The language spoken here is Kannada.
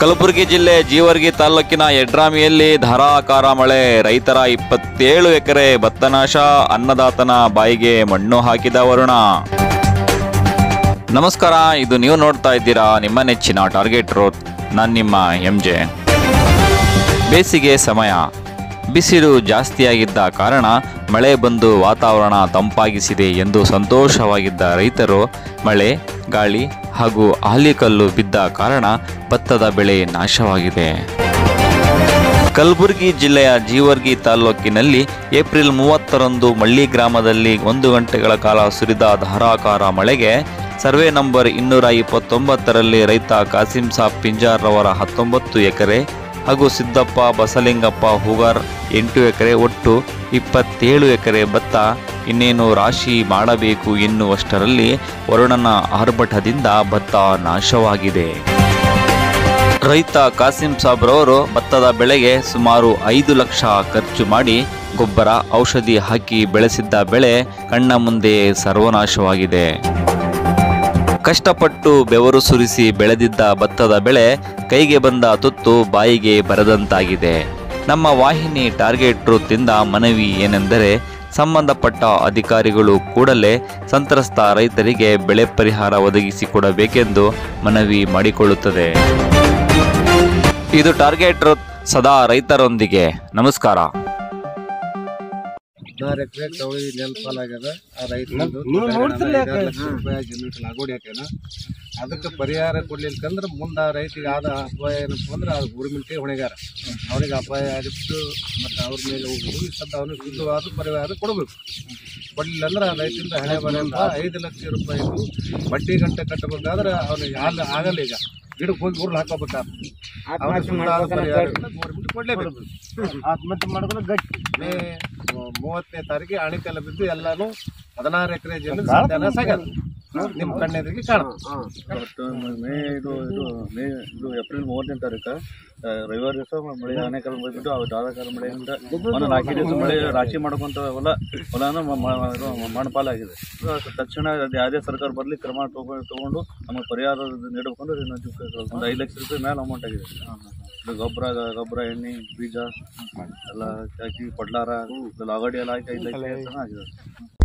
ಕಲಬುರಗಿ ಜಿಲ್ಲೆ ಜೀವರ್ಗಿ ತಾಲೂಕಿನ ಯಡ್ರಾಮಿಯಲ್ಲಿ ಧಾರಾಕಾರ ಮಳೆ ರೈತರ ಇಪ್ಪತ್ತೇಳು ಎಕರೆ ಭತ್ತ ನಾಶ ಅನ್ನದಾತನ ಬಾಯಿಗೆ ಮಣ್ಣು ಹಾಕಿದ ವರುಣ ನಮಸ್ಕಾರ ಇದು ನೀವು ನೋಡ್ತಾ ಇದ್ದೀರಾ ನಿಮ್ಮ ನೆಚ್ಚಿನ ಟಾರ್ಗೆಟ್ ರೋಡ್ ನಾನು ನಿಮ್ಮ ಎಂ ಜೆ ಬೇಸಿಗೆ ಸಮಯ ಬಿಸಿಲು ಜಾಸ್ತಿಯಾಗಿದ್ದ ಕಾರಣ ಮಳೆ ಬಂದು ವಾತಾವರಣ ತಂಪಾಗಿಸಿದೆ ಎಂದು ಸಂತೋಷವಾಗಿದ್ದ ರೈತರು ಮಳೆ ಗಾಳಿ ಹಾಗೂ ಆಲಿಕಲ್ಲು ಬಿದ್ದ ಕಾರಣ ಭತ್ತದ ಬೆಳೆ ನಾಶವಾಗಿದೆ ಕಲಬುರಗಿ ಜಿಲ್ಲೆಯ ಜೀವರ್ಗಿ ತಾಲೂಕಿನಲ್ಲಿ ಏಪ್ರಿಲ್ ಮೂವತ್ತರಂದು ಮಳ್ಳಿ ಗ್ರಾಮದಲ್ಲಿ ಒಂದು ಗಂಟೆಗಳ ಕಾಲ ಸುರಿದ ಧಾರಾಕಾರ ಮಳೆಗೆ ಸರ್ವೆ ನಂಬರ್ ಇನ್ನೂರ ಇಪ್ಪತ್ತೊಂಬತ್ತರಲ್ಲಿ ರೈತ ಕಾಸಿಂ ಸಾಬ್ ಪಿಂಜಾರ್ ರವರ ಹತ್ತೊಂಬತ್ತು ಎಕರೆ ಹಾಗೂ ಸಿದ್ದಪ್ಪ ಬಸಲಿಂಗಪ್ಪ ಹೂಗಾರ್ ಎಂಟು ಎಕರೆ ಒಟ್ಟು ಇಪ್ಪತ್ತೇಳು ಎಕರೆ ಭತ್ತ ಇನ್ನೇನು ರಾಶಿ ಮಾಡಬೇಕು ಎನ್ನುವಷ್ಟರಲ್ಲಿ ವರುಣನ ಆರ್ಭಟದಿಂದ ಭತ್ತ ನಾಶವಾಗಿದೆ ರೈತ ಕಾಸಿಂ ಸಾಬ್ರವರು ಭತ್ತದ ಬೆಳೆಗೆ ಸುಮಾರು ಐದು ಲಕ್ಷ ಖರ್ಚು ಮಾಡಿ ಗೊಬ್ಬರ ಔಷಧಿ ಹಾಕಿ ಬೆಳೆಸಿದ್ದ ಬೆಳೆ ಕಣ್ಣ ಮುಂದೆ ಸರ್ವನಾಶವಾಗಿದೆ ಕಷ್ಟಪಟ್ಟು ಬೆವರು ಸುರಿಸಿ ಬೆಳೆದಿದ್ದ ಭತ್ತದ ಬೆಳೆ ಕೈಗೆ ಬಂದ ತುತ್ತು ಬಾಯಿಗೆ ಬರದಂತಾಗಿದೆ ನಮ್ಮ ವಾಹಿನಿ ಟಾರ್ಗೆಟ್ ಟ್ರೂತಿಂದ ಮನವಿ ಏನೆಂದರೆ ಸಂಬಂಧಪಟ್ಟ ಅಧಿಕಾರಿಗಳು ಕೂಡಲೇ ಸಂತ್ರಸ್ತ ರೈತರಿಗೆ ಬೆಳೆ ಪರಿಹಾರ ಒದಗಿಸಿಕೊಡಬೇಕೆಂದು ಮನವಿ ಮಾಡಿಕೊಳ್ಳುತ್ತದೆ ಇದು ಟಾರ್ಗೆಟ್ ಟ್ರೂತ್ ಸದಾ ರೈತರೊಂದಿಗೆ ನಮಸ್ಕಾರ ಹದಿನಾರು ಎಕರೆ ಕವಳಿ ನೆಲ್ ಪಾಲಾಗ್ಯದ ಆ ರೈತನದು ನೀವು ನೋಡ್ತಿರ್ಲ ಯಾಕೆ? ಐದಾರು ಲಕ್ಷ ರೂಪಾಯಿ ಜಮೀನು ಲಾಗೋಡಿ ಹಾಕ್ಯಾನ ಅದಕ್ಕೆ ಪರಿಹಾರ ಕೊಡ್ಲಿಕ್ಕಂದ್ರೆ ಮುಂದೆ ಆ ರೈತಿಗೆ ಆದ ಅಪಾಯ ಏನಪ್ಪ ಅಂದ್ರೆ ಅದು ಗೌರ್ಮೆಂಟೇ ಹೊಣೆಗಾರ ಅವನಿಗೆ ಅಪಾಯ ಆಗಿತ್ತು ಮತ್ತು ಅವ್ರ ಮೇಲೆ ಹೋಗಿ ಸದ್ದ ಅವನಿಗೆ ಶುದ್ಧವಾದ ಪರಿಹಾರ ಕೊಡಬೇಕು ಕೊಡಲಿಲ್ಲ ಅಂದ್ರೆ ಆ ರೈತರಿಂದ ಹಣೆ ಬರ ಅಂತ ಐದು ಲಕ್ಷ ರೂಪಾಯಿ ಬಡ್ಡಿ ಗಂಟೆ ಕಟ್ಟಬೇಕಾದ್ರೆ ಅವನಿಗೆ ಹಾಲು ಆಗಲ್ಲ ಈಗ ಗಿಡಕ್ಕೆ ಹೋಗಿ ಊರ್ಲು ಹಾಕೋಬೇಕಾದ್ರೆ ಅವನಿಗೆ ಶುದ್ಧವಾದ ಪರಿಹಾರವನ್ನು ಗೌರ್ಮೆಂಟ್ ಕೊಡಲೇಬೇಕು ಆತ್ಮಹತ್ಯೆ ಮಾಡೋದು ಗಟ್ಟಿ ಮೇ ಮೂವತ್ತನೇ ತಾರೀಕಿಗೆ ಅಣಿಕೆಲ್ಲ ಬಿದ್ದು ಎಲ್ಲಾನು ಹದಿನಾರು ಎಕರೆ ಜಮೀನು ಸತ್ಯಾನ ಸಾಗ್ಯದ ನಿಮ್ ಕಣ್ಣೆದುರಿಗೆ ಕಾಣುತ್ತೆ ಇವತ್ತು ಮೇ ಇದು ಇದು ಮೇ ಇದು ಏಪ್ರಿಲ್ ಮೂವತ್ತನೇ ತಾರೀಕು ಆ, ರವಿವಾರ ದಿವಸ ಮಳೆ ಅನೇಕ ಬಂದ್ಬಿಟ್ಟು ಆ ಧಾರಾಕಾರ ಮಳೆಯಿಂದ ಒಂದು ನಾಲ್ಕೈದು ದಿವಸ ಮಳೆ ರಾಶಿ ಮಾಡ್ಕೊಂತ ಹೊಲ ಹೊಲನ ಮ- ಮ- ಇದು ಮಣ್ಣಪಾಲಾಗಿದೆ ಇದು ತಕ್ಷಣ ಅದು ಯಾವುದೇ ಸರ್ಕಾರ ಬರಲಿ ಕ್ರಮ ತಗೊಂಡು ತಗೊಂಡು ನಮಗೆ ಪರಿಹಾರ ನೀಡಬೇಕಂದ್ರೆ ಇದು ನಾವು ಒಂದು ಐದು ಲಕ್ಷ ರೂಪಾಯಿ ಮೇಲೆ ಅಮೌಂಟ್ ಆಗಿದೆ ಇದು ಗೊಬ್ಬರ ಗೊಬ್ಬರ ಎಣ್ಣೆ ಬೀಜ ಎಲ್ಲ ಹಾಕಿ ಕೊಡ್ಲಾರ ಲಾಗಡಿ ಎಲ್ಲ ಹಾಕಿ ಐದು ಲಕ್ಷ ತನಕ ಆಗಿದೆ